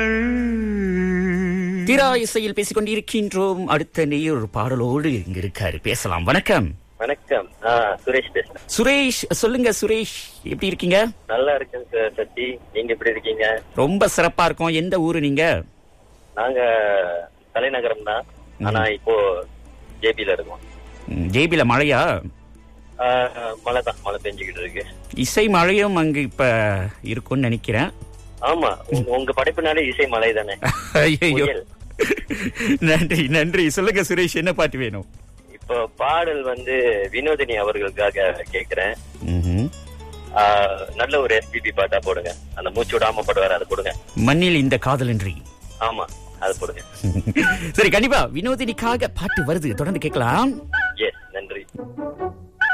தீரா இசையில் பேசிக் கொண்டிருக்கின்றோம் அடுத்த நேயர் ஒரு பாடலோடு இங்க இருக்காரு பேசலாம் வணக்கம் வணக்கம் ஆ சுரேஷ் பேசுறேன் சுரேஷ் சொல்லுங்க சுரேஷ் எப்படி இருக்கீங்க நல்லா இருக்கேன் சார் சச்சி நீங்க எப்படி இருக்கீங்க ரொம்ப சிறப்பா இருக்கும் எந்த ஊரு நீங்க நாங்க தலைநகரம் தான் ஆனா இப்போ ஜேபில இருக்கோம் ம், ஜேபில மழையா ஆ, மழை தான் மழை பெஞ்சுக்கிட்டு இருக்கு இசை மழையும் அங்க இப்ப இருக்கும்னு நினைக்கிறேன் ஆமா உங்க- உங்க படைப்புனாலே இசை மலை தானே ஐயோ புயல். நன்றி நன்றி சொல்லுங்க சுரேஷ் என்ன பாட்டு வேணும் இப்போ பாடல் வந்து வினோதினி அவர்களுக்காக கேக்குறேன் ம்ஹும். ஆ, நல்ல ஒரு எஸ்பிபி பாட்டா போடுங்க அந்த மூச்சு விடாம பாடுவார் அதை கொடுங்க மண்ணில் இந்த காதலன்றி ஆமா அது போடுங்க சரி கண்டிப்பா வினோதினிக்காக பாட்டு வருது தொடர்ந்து கேட்கலாம்